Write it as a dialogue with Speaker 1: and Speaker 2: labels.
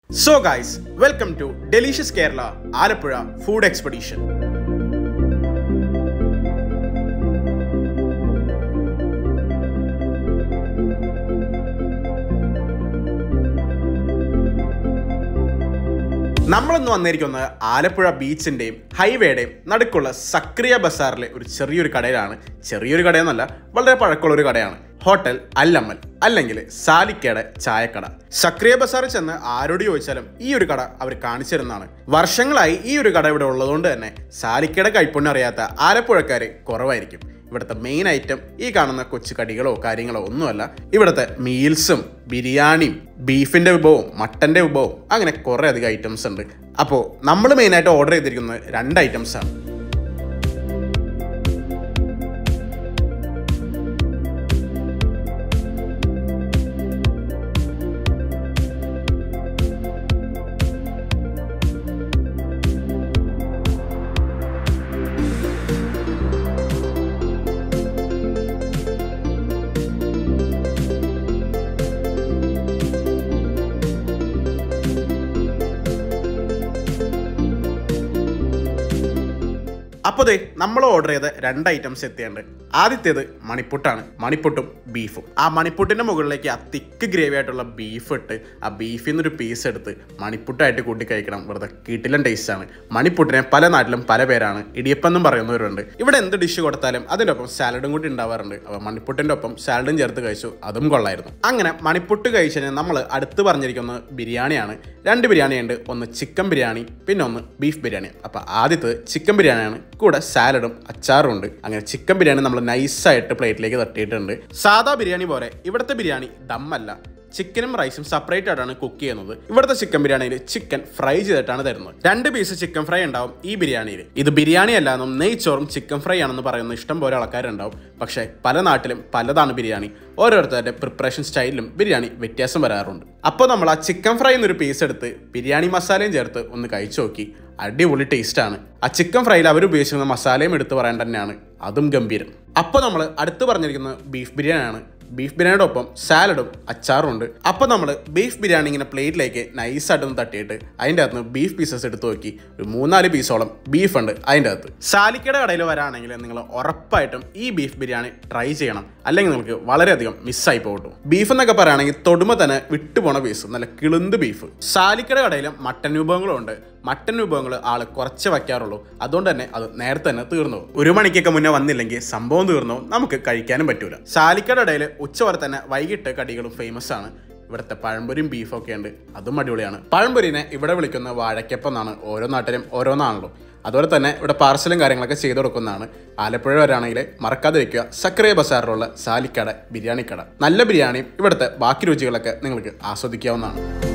Speaker 1: So guys welcome to delicious Kerala Alappuzha food expedition നമ്മളിന്ന് വന്നിരിക്കുന്നത് ആലപ്പുഴ ബീച്ചിന്റെയും ഹൈവേയുടെയും നടുക്കുള്ള സക്രിയ ബസാറിലെ ഒരു ചെറിയൊരു കടയിലാണ് ചെറിയൊരു കടയെന്നല്ല വളരെ പഴക്കമുള്ള ഒരു കടയാണ് ഹോട്ടൽ അല്ലമ്മൽ അല്ലെങ്കിൽ സാലിക്കയുടെ ചായക്കട സക്രിയ ബസാറിൽ ചെന്ന് ആരോട് ചോദിച്ചാലും ഈ ഒരു കട അവർ കാണിച്ചു തരുന്നതാണ് വർഷങ്ങളായി ഈ ഒരു കട ഇവിടെ ഉള്ളതുകൊണ്ട് തന്നെ സാലിക്കയുടെ കൈപ്പുണ്യം അറിയാത്ത ആലപ്പുഴക്കാർ കുറവായിരിക്കും ഇവിടുത്തെ മെയിൻ ഐറ്റം ഈ കാണുന്ന കൊച്ചു കടികളോ കാര്യങ്ങളോ ഒന്നുമല്ല ഇവിടുത്തെ മീൽസും ബിരിയാണിയും ബീഫിന്റെ വിഭവവും മട്ടന്റെ വിഭവവും അങ്ങനെ കുറേ അധികം ഐറ്റംസ് ഉണ്ട് അപ്പോൾ നമ്മൾ മെയിനായിട്ട് ഓർഡർ ചെയ്തിരിക്കുന്നത് രണ്ട് ഐറ്റംസ് ആണ് അപ്പോൾ ദേ നമ്മൾ ഓർഡർ ചെയ്ത രണ്ട് ഐറ്റംസ് എത്തിയുണ്ട് ആദ്യത്തേത് മണിപ്പുട്ടാണ് മണിപ്പുട്ടും ബീഫും ആ മണിപ്പുട്ടിന്റെ മുകളിലേക്ക് ആ തിക്ക് ഗ്രേവി ആയിട്ടുള്ള ബീഫ് ഇട്ട് ആ ബീഫിൽ നിന്നൊരു പീസ് എടുത്ത് മണിപ്പുട്ടായിട്ട് കൂട്ടി കഴിക്കണം വെറുതെ കിട്ടിലും ടേസ്റ്റ് ആണ് മണിപ്പുട്ടിനെ പല നാട്ടിലും പല പേരാണ് ഇടിയപ്പം എന്നും പറയുന്നവരുണ്ട് ഇവിടെ എന്ത് ഡിഷ് കൊടുത്താലും അതിൻ്റെ ഒപ്പം സാലഡും കൂടി ഉണ്ടാവാറുണ്ട് അപ്പോൾ മണിപ്പുട്ടിൻ്റെ ഒപ്പം സാലഡും ചേർത്ത് കഴിച്ചു അതും കൊള്ളായിരുന്നു അങ്ങനെ മണിപ്പുട്ട് കഴിച്ചതിന് നമ്മൾ അടുത്ത് പറഞ്ഞിരിക്കുന്നത് ബിരിയാണിയാണ് രണ്ട് ബിരിയാണി ഉണ്ട് ഒന്ന് ചിക്കൻ ബിരിയാണി പിന്നെ ഒന്ന് ബീഫ് ബിരിയാണി അപ്പോൾ ആദ്യത്തെ ചിക്കൻ ബിരിയാണിയാണ് കൂടെ സാലഡും അച്ചാറും ഉണ്ട് അങ്ങനെ ചിക്കൻ ബിരിയാണി നമ്മൾ നൈസായിട്ട് പ്ലേറ്റിലേക്ക് തട്ടിയിട്ടുണ്ട് സാധാ ബിരിയാണി പോലെ ഇവിടുത്തെ ബിരിയാണി ദമ്മല്ല ചിക്കനും റൈസും സെപ്പറേറ്റ് ആയിട്ടാണ് കുക്ക് ചെയ്യുന്നത് ഇവിടുത്തെ ചിക്കൻ ബിരിയാണിയിൽ ചിക്കൻ ഫ്രൈ ചെയ്തിട്ടാണ് തരുന്നത് രണ്ട് പീസ് ചിക്കൻ ഫ്രൈ ഉണ്ടാവും ഈ ബിരിയാണിയിൽ ഇത് ബിരിയാണി അല്ലാന്നും നെയ്ച്ചോറും ചിക്കൻ ഫ്രൈ ആണെന്ന് പറയുന്ന ഇഷ്ടം പോലെ ആൾക്കാരുണ്ടാവും പക്ഷേ പല നാട്ടിലും പലതാണ് ബിരിയാണി ഓരോരുത്തരുടെ പ്രിപ്പറേഷൻ സ്റ്റൈലിലും ബിരിയാണി വ്യത്യാസം വരാറുണ്ട് അപ്പോൾ നമ്മൾ ആ ചിക്കൻ ഫ്രൈ എന്നൊരു പീസ് എടുത്ത് ബിരിയാണി മസാലയും ചേർത്ത് ഒന്ന് കഴിച്ചു നോക്കി അടിപൊളി ടേസ്റ്റാണ് ആ ചിക്കൻ ഫ്രൈയിൽ അവർ ഉപയോഗിച്ചിരുന്ന മസാലയും എടുത്ത് പറയാൻ തന്നെയാണ് അതും ഗംഭീരം അപ്പോൾ നമ്മൾ അടുത്ത് പറഞ്ഞിരിക്കുന്നത് ബീഫ് ബിരിയാണിയാണ് ബീഫ് ബിരിയാണിയുടെ ഒപ്പം സാലഡും അച്ചാറും ഉണ്ട് അപ്പോൾ നമ്മൾ ബീഫ് ബിരിയാണി ഇങ്ങനെ പ്ലേറ്റിലേക്ക് നൈസായിട്ടൊന്ന് തട്ടിയിട്ട് അതിൻ്റെ അകത്ത് നിന്ന് ബീഫ് പീസസ് എടുത്ത് നോക്കി ഒരു മൂന്നാല് പീസോളം ബീഫ് ഉണ്ട് അതിൻ്റെ അകത്ത് സാലിക്കയുടെ കടയിൽ വരാണെങ്കിൽ നിങ്ങൾ ഉറപ്പായിട്ടും ഈ ബീഫ് ബിരിയാണി ട്രൈ ചെയ്യണം അല്ലെങ്കിൽ നിങ്ങൾക്ക് വളരെയധികം മിസ്സായി പോകും ബീഫ് എന്നൊക്കെ പറയുകയാണെങ്കിൽ തൊടുമ തന്നെ വിട്ടുപോണ പീസ് നല്ല കിളുന്ത് ബീഫ് സാലിക്കയുടെ കടയിലും മട്ടൻ വിഭവങ്ങളും ഉണ്ട് മട്ടൻ വിഭവങ്ങൾ ആൾ കുറച്ച് വയ്ക്കാറുള്ളൂ അതുകൊണ്ട് തന്നെ അത് നേരത്തെ തന്നെ തീർന്നു പോകും. ഒരു മണിക്കൊക്കെ മുന്നേ വന്നില്ലെങ്കിൽ സംഭവം തീർന്നു നമുക്ക് കഴിക്കാനും പറ്റൂല സാലിക്കയുടെ ഇടയിൽ ഉച്ചവരെ തന്നെ വൈകിട്ട് കടികളും ഫേമസ് ആണ് ഇവിടുത്തെ പഴംപൊരിയും ബീഫും ഒക്കെ ഉണ്ട് അതും അടിപൊളിയാണ് പഴംപൊരിനെ ഇവിടെ വിളിക്കുന്ന വാഴയ്ക്കപ്പം എന്നാണ് ഓരോ നാട്ടിലും ഓരോന്നാണല്ലോ അതുപോലെ തന്നെ ഇവിടെ പാർസലും കാര്യങ്ങളൊക്കെ ചെയ്തു കൊടുക്കുന്നതാണ് ആലപ്പുഴ വരാണെങ്കിൽ മറക്കാതെ വയ്ക്കുക സക്രിയ ബസാറിലുള്ള സാലിക്കട ബിരിയാണിക്കട നല്ല ബിരിയാണിയും ഇവിടുത്തെ ബാക്കി രുചികളൊക്കെ നിങ്ങൾക്ക് ആസ്വദിക്കാവുന്നതാണ്